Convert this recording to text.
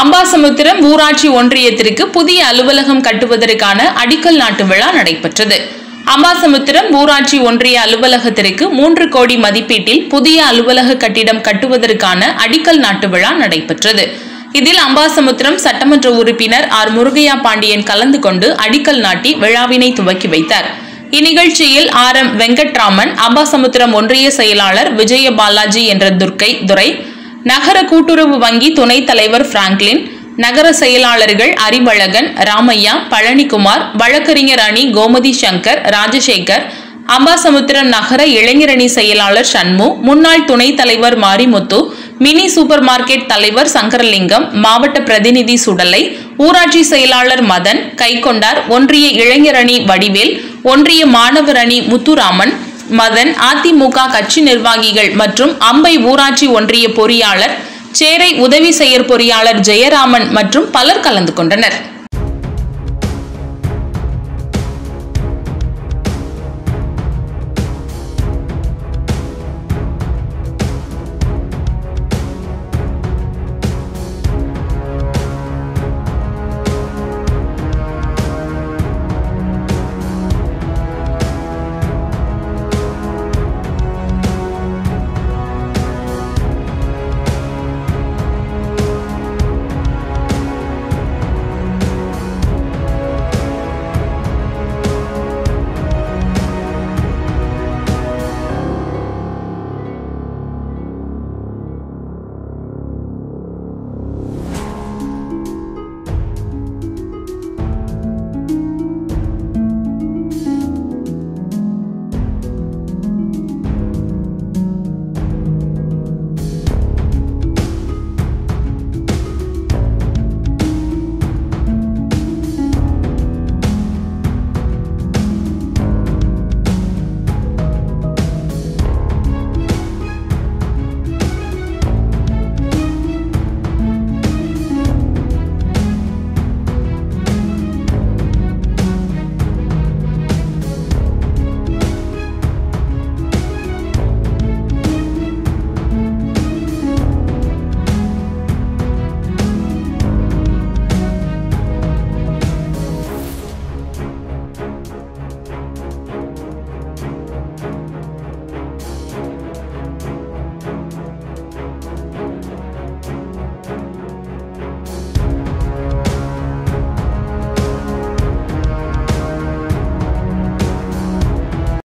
அம்பாசமுத்திரம் ஊராட்சி ஒன்றியத்திற்கு புதிய அலுவலகம் கட்டுவதற்கான அடிக்கல் நாட்டு விழா நடைபெற்றது அம்பாசமுத்திரம் ஊராட்சி ஒன்றிய அலுவலகத்திற்கு மூன்று கோடி மதிப்பீட்டில் புதிய அலுவலக கட்டிடம் கட்டுவதற்கான அடிக்கல் நாட்டு விழா நடைபெற்றது இதில் அம்பாசமுத்திரம் சட்டமன்ற உறுப்பினர் ஆர் முருகையா பாண்டியன் கலந்து கொண்டு அடிக்கல் நாட்டி விழாவினை துவக்கி வைத்தார் இந்நிகழ்ச்சியில் ஆர் எம் வெங்கட்ராமன் அம்பாசமுத்திரம் ஒன்றிய செயலாளர் விஜய பாலாஜி என்ற துர்க்கை துரை நகர கூட்டுறவு வங்கி துணைத் தலைவர் பிராங்க்லின் நகர செயலாளர்கள் அறிவழகன் ராமையா பழனிக்குமார் வழக்கறிஞர் அணி கோமதி சங்கர் ராஜசேகர் அம்பாசமுத்திரம் நகர இளைஞரணி செயலாளர் சண்மு முன்னாள் துணைத் தலைவர் மாரிமுத்து மினி சூப்பர் மார்க்கெட் தலைவர் சங்கரலிங்கம் மாவட்ட பிரதிநிதி சுடலை ஊராட்சி செயலாளர் மதன் கைகொண்டார் ஒன்றிய இளைஞரணி வடிவேல் ஒன்றிய மாணவர் அணி முத்துராமன் மதன் அதிமுக கட்சி நிர்வாகிகள் மற்றும் அம்பை ஊராட்சி ஒன்றிய பொறியாளர் சேரை உதவி செயற் பொறியாளர் ஜெயராமன் மற்றும் பலர் கலந்து கொண்டனர்